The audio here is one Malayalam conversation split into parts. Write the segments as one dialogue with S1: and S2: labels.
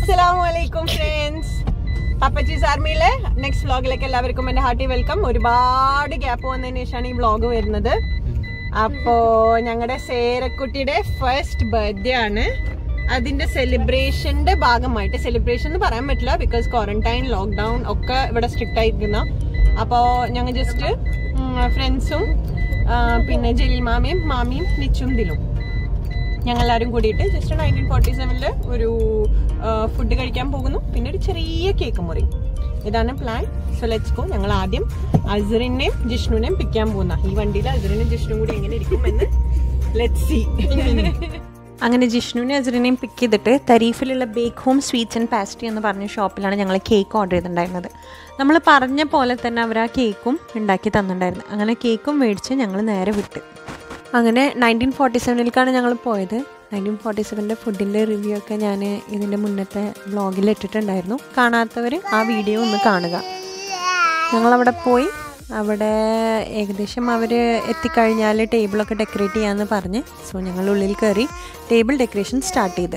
S1: അസ്സലാമലൈക്കും ഫ്രണ്ട്സ് പപ്പച്ചീസ് ആർമിയിലെ നെക്സ്റ്റ് വ്ളോഗിലേക്ക് എല്ലാവർക്കും എന്റെ ഹാർട്ടി വെൽക്കം ഒരുപാട് ഗ്യാപ്പ് വന്നതിന് ശേഷമാണ് ഈ വ്ളോഗ് വരുന്നത് അപ്പോ ഞങ്ങളുടെ സേരക്കുട്ടിയുടെ ഫസ്റ്റ് ബർത്ത്ഡേ ആണ് അതിന്റെ സെലിബ്രേഷന്റെ ഭാഗമായിട്ട് സെലിബ്രേഷൻ എന്ന് പറയാൻ പറ്റില്ല ബിക്കോസ് ക്വാറന്റൈൻ ലോക്ക്ഡൌൺ ഒക്കെ ഇവിടെ സ്ട്രിക്റ്റ് ആയിരിക്കുന്ന അപ്പോ ഞങ്ങൾ ജസ്റ്റ് ഫ്രണ്ട്സും പിന്നെ ജലീൽ മാമിയും മാമിയും നിച്ചും ദിലും ഞങ്ങളെല്ലാവരും കൂടിയിട്ട് ജസ്റ്റ് നയൻറ്റീൻ ഫോർട്ടി സെവനില് ഒരു ഫുഡ് കഴിക്കാൻ പോകുന്നു പിന്നെ ഒരു ചെറിയ കേക്ക് മുറി ഇതാണ് പ്ലാൻ സോ ലെറ്റ്സ് ഗോ ഞങ്ങൾ ആദ്യം അസറിനെയും ജിഷ്ണുവിനെയും പിക്കാൻ പോകുന്ന ഈ വണ്ടിയിൽ അസറിനും ജിഷ്ണുവും കൂടി എങ്ങനെ ഇരിക്കും എന്ന് ലെറ്റ് സി അങ്ങനെ ജിഷ്ണുവിനെ അസറിനെയും പിക്ക് ചെയ്തിട്ട് തരീഫിലുള്ള bake home sweets and pastry എന്ന് പറഞ്ഞ ഷോപ്പിലാണ് ഞങ്ങൾ കേക്ക് ഓർഡർ ചെയ്തിട്ടുണ്ടായിരുന്നത് നമ്മൾ പറഞ്ഞ പോലെ തന്നെ അവർ ആ കേക്കും ഉണ്ടാക്കി തന്നിട്ടുണ്ടായിരുന്നു അങ്ങനെ കേക്കും മേടിച്ച് ഞങ്ങൾ നേരെ വിട്ട് അങ്ങനെ നയൻറ്റീൻ ഫോർട്ടി സെവനിലേക്കാണ് ഞങ്ങൾ പോയത് നയൻറ്റീൻ ഫോർട്ടി സെവൻ്റെ ഫുഡിൻ്റെ റിവ്യൂ ഒക്കെ ഞാൻ ഇതിൻ്റെ മുന്നത്തെ വ്ളോഗിൽ ഇട്ടിട്ടുണ്ടായിരുന്നു കാണാത്തവർ ആ വീഡിയോ ഒന്ന് കാണുക ഞങ്ങളവിടെ പോയി അവിടെ ഏകദേശം അവർ എത്തിക്കഴിഞ്ഞാൽ ടേബിളൊക്കെ ഡെക്കറേറ്റ് ചെയ്യാമെന്ന് പറഞ്ഞ് സോ ഞങ്ങൾ ഉള്ളിൽ കയറി ടേബിൾ ഡെക്കറേഷൻ സ്റ്റാർട്ട് ചെയ്ത്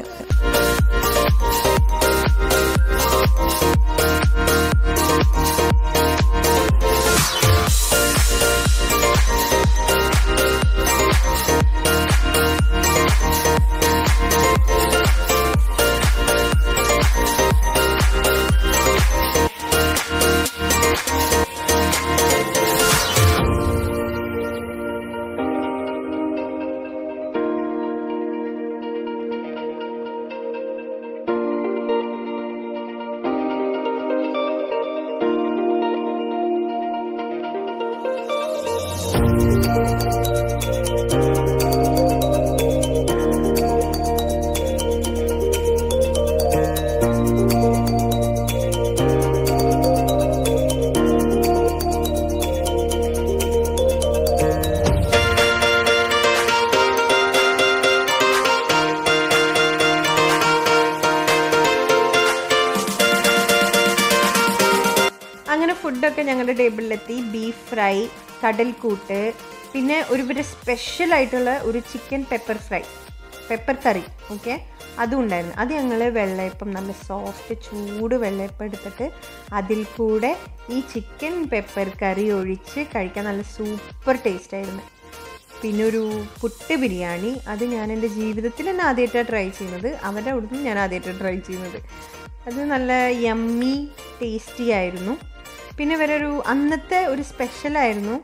S1: അങ്ങനെ ഫുഡൊക്കെ ഞങ്ങളുടെ ടേബിളിലെത്തി ബീഫ് ഫ്രൈ കടൽക്കൂട്ട് പിന്നെ ഒരു സ്പെഷ്യൽ ആയിട്ടുള്ള ഒരു chicken pepper fry pepper curry okay അതും ഉണ്ടായിരുന്നു അത് ഞങ്ങൾ വെള്ളയപ്പം നല്ല സോഫ്റ്റ് ചൂട് വെള്ളയപ്പം എടുത്തിട്ട് അതിൽ കൂടെ ഈ ചിക്കൻ പെപ്പർ കറി ഒഴിച്ച് കഴിക്കാൻ നല്ല സൂപ്പർ ടേസ്റ്റ് ആയിരുന്നു പിന്നെ ഒരു പുട്ട് ബിരിയാണി അത് ഞാൻ എൻ്റെ ജീവിതത്തിൽ തന്നെ ആദ്യമായിട്ടാണ് ട്രൈ ചെയ്യുന്നത് അവരുടെ അവിടുന്ന് ഞാൻ ആദ്യമായിട്ടാണ് ട്രൈ ചെയ്യുന്നത് അത് നല്ല യമ്മി ടേസ്റ്റി ആയിരുന്നു പിന്നെ വേറെ ഒരു അന്നത്തെ ഒരു സ്പെഷ്യലായിരുന്നു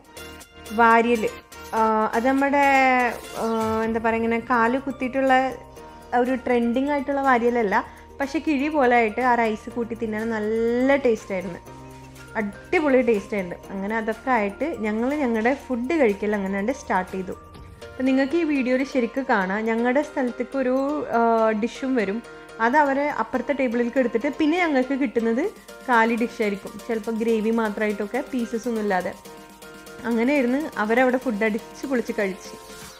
S1: വാര്യൽ അത് നമ്മുടെ എന്താ പറയുക ഇങ്ങനെ കാല് കുത്തിയിട്ടുള്ള ഒരു ട്രെൻഡിങ് ആയിട്ടുള്ള വാര്യലല്ല പക്ഷെ കിഴി പോലെ ആയിട്ട് ആ റൈസ് കൂട്ടി തിന്നാൻ നല്ല ടേസ്റ്റ് ആയിരുന്നു അടിപൊളി ടേസ്റ്റ് ആയിരുന്നു അങ്ങനെ അതൊക്കെ ആയിട്ട് ഞങ്ങൾ ഞങ്ങളുടെ ഫുഡ് കഴിക്കൽ അങ്ങനെ സ്റ്റാർട്ട് ചെയ്തു അപ്പം നിങ്ങൾക്ക് ഈ വീഡിയോയിൽ ശരിക്കും കാണാം ഞങ്ങളുടെ സ്ഥലത്തേക്ക് ഒരു ഡിഷും വരും അത് അവരെ അപ്പുറത്തെ ടേബിളിലേക്ക് എടുത്തിട്ട് പിന്നെ ഞങ്ങൾക്ക് കിട്ടുന്നത് കാലി ഡിഷായിരിക്കും ചിലപ്പോൾ ഗ്രേവി മാത്രമായിട്ടൊക്കെ പീസസ് ഒന്നും ഇല്ലാതെ അങ്ങനെയായിരുന്നു അവരവിടെ ഫുഡ് അടിച്ച് പൊളിച്ച് കഴിച്ച്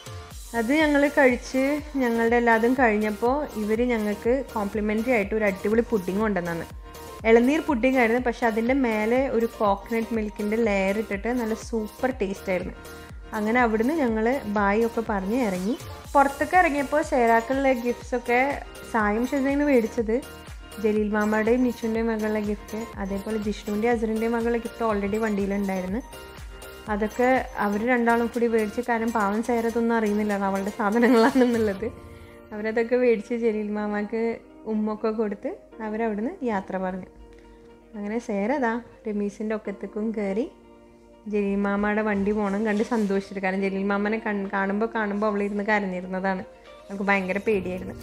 S1: അത് ഞങ്ങൾ കഴിച്ച് ഞങ്ങളുടെ എല്ലാതും കഴിഞ്ഞപ്പോൾ ഇവർ ഞങ്ങൾക്ക് കോംപ്ലിമെൻ്ററി ആയിട്ട് ഒരു അടിപൊളി പുഡിങ് കൊണ്ടുവന്നാണ് ഇളനീർ പുഡിങ് ആയിരുന്നു പക്ഷെ അതിൻ്റെ മേലെ ഒരു കോക്കനട്ട് മിൽക്കിൻ്റെ ലെയർ ഇട്ടിട്ട് നല്ല സൂപ്പർ ടേസ്റ്റ് ആയിരുന്നു അങ്ങനെ അവിടുന്ന് ഞങ്ങൾ ബായ് ഒക്കെ പറഞ്ഞ് ഇറങ്ങി പുറത്തൊക്കെ ഇറങ്ങിയപ്പോൾ സേരാക്കളിലെ ഗിഫ്റ്റ്സൊക്കെ സായം ഷെസൈന് മേടിച്ചത് ജലീൽ മാമയുടെയും നിച്ചുവിൻ്റെയും മകളുടെ ഗിഫ്റ്റ് അതേപോലെ ജിഷ്ണുവിൻ്റെ അസറിൻ്റെയും മകളുടെ ഗിഫ്റ്റ് ഓൾറെഡി വണ്ടിയിലുണ്ടായിരുന്നു അതൊക്കെ അവർ രണ്ടാളും കൂടി മേടിച്ച് കാരണം പാവം സേരതൊന്നും അറിയുന്നില്ല അവളുടെ സാധനങ്ങളാണെന്നുള്ളത് അവരതൊക്കെ മേടിച്ച് ജലീൽ മാമാക്ക് ഉമ്മൊക്കെ കൊടുത്ത് അവരവിടുന്ന് യാത്ര പറഞ്ഞു അങ്ങനെ സേരതാ രമീസിൻ്റെ ഒക്കത്തേക്കും കയറി ജലീൽ മാമയുടെ വണ്ടി പോകണം കണ്ട് സന്തോഷിച്ചിട്ട് കാരണം ജലീൽ മാമനെ കാണുമ്പോൾ കാണുമ്പോൾ അവളിരുന്ന് കരഞ്ഞിരുന്നതാണ് നമുക്ക് ഭയങ്കര പേടിയായിരുന്നു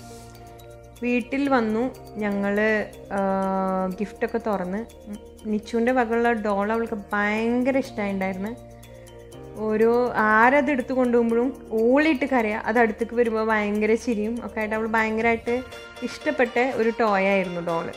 S1: വീട്ടിൽ വന്നു ഞങ്ങൾ ഗിഫ്റ്റൊക്കെ തുറന്ന് നിച്ചുവിൻ്റെ വകയുള്ള ഡോൾ അവൾക്ക് ഭയങ്കര ഇഷ്ടമായിട്ടുണ്ടായിരുന്നു ഓരോ ആരത് എടുത്തു കൊണ്ടുപോകുമ്പോഴും ഓളിയിട്ട് കരയുക അത് അടുത്തേക്ക് വരുമ്പോൾ ഭയങ്കര ചിരിയും ഒക്കെ ആയിട്ട് അവൾ ഭയങ്കരമായിട്ട് ഇഷ്ടപ്പെട്ട ഒരു ടോയ് ആയിരുന്നു ഡോള്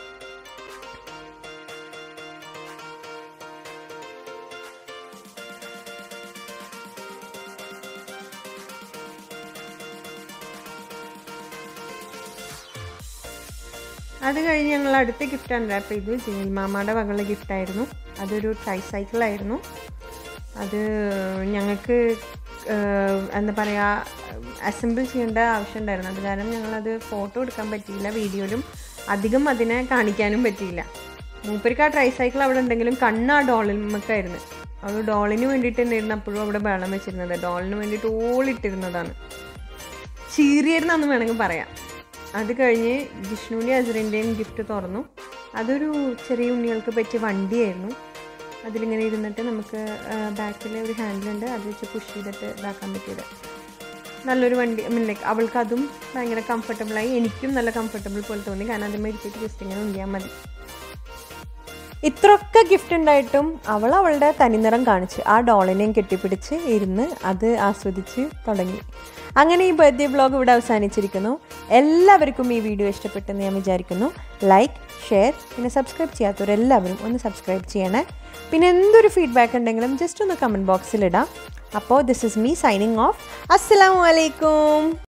S1: അത് കഴിഞ്ഞ് ഞങ്ങൾ അടുത്ത ഗിഫ്റ്റ് അൺറാപ്പ് ചെയ്തു ജയിൽ മാമയുടെ വകയുള്ള ഗിഫ്റ്റായിരുന്നു അതൊരു ട്രൈസൈക്കിൾ ആയിരുന്നു അത് ഞങ്ങൾക്ക് എന്താ പറയുക അസംബിൾ ചെയ്യേണ്ട ആവശ്യം ഉണ്ടായിരുന്നു അത് കാരണം ഞങ്ങളത് ഫോട്ടോ എടുക്കാൻ പറ്റിയില്ല വീഡിയോയിലും അധികം അതിനെ കാണിക്കാനും പറ്റിയില്ല മൂപ്പർക്ക് ആ ട്രൈ സൈക്കിൾ അവിടെ ഉണ്ടെങ്കിലും കണ്ണ് ആ ഡോളിമക്കായിരുന്നു അത് ഡോളിന് വേണ്ടിയിട്ട് തന്നെയായിരുന്നു അപ്പോഴും അവിടെ വെള്ളം വെച്ചിരുന്നത് ഡോളിന് വേണ്ടിയിട്ട് ഓളിട്ടിരുന്നതാണ് ചീറിയായിരുന്നെന്ന് വേണമെങ്കിൽ പറയാം അത് കഴിഞ്ഞ് ജിഷ്ണുവിൻ്റെ അസറിൻ്റെയും ഗിഫ്റ്റ് തുറന്നു അതൊരു ചെറിയ ഉണ്ണികൾക്ക് പറ്റിയ വണ്ടിയായിരുന്നു അതിലിങ്ങനെ ഇരുന്നിട്ട് നമുക്ക് ബാക്കിൽ ഒരു ഹാൻഡിലുണ്ട് അത് വെച്ച് പുഷ് ചെയ്തിട്ട് ഇതാക്കാൻ പറ്റിയത് നല്ലൊരു വണ്ടി ഐ മീൻ ലൈക്ക് അവൾക്ക് അതും ഭയങ്കര കംഫർട്ടബിളായി എനിക്കും നല്ല കംഫർട്ടബിൾ പോലെ തോന്നി കാരണം അതിന്മേൽ ഇരുത്തിയിട്ട് ജസ്റ്റ് ഇങ്ങനെ ഉണ്ടിയാൽ മതി ഇത്രയൊക്കെ ഗിഫ്റ്റ് ഉണ്ടായിട്ടും അവൾ അവളുടെ തനിനിറം കാണിച്ച് ആ ഡോളിനെയും കെട്ടിപ്പിടിച്ച് ഇരുന്ന് അത് ആസ്വദിച്ച് തുടങ്ങി അങ്ങനെ ഈ ബർത്ത്ഡേ വ്ളോഗ് ഇവിടെ അവസാനിച്ചിരിക്കുന്നു എല്ലാവർക്കും ഈ വീഡിയോ ഇഷ്ടപ്പെട്ടെന്ന് ഞാൻ വിചാരിക്കുന്നു ലൈക്ക് ഷെയർ പിന്നെ സബ്സ്ക്രൈബ് ചെയ്യാത്തവരെല്ലാവരും ഒന്ന് സബ്സ്ക്രൈബ് ചെയ്യണേ പിന്നെ എന്തൊരു ഫീഡ്ബാക്ക് ഉണ്ടെങ്കിലും ജസ്റ്റ് ഒന്ന് കമൻറ്റ് ബോക്സിൽ ഇടാം അപ്പോൾ this is me signing off അസ്സലാമു അലൈക്കും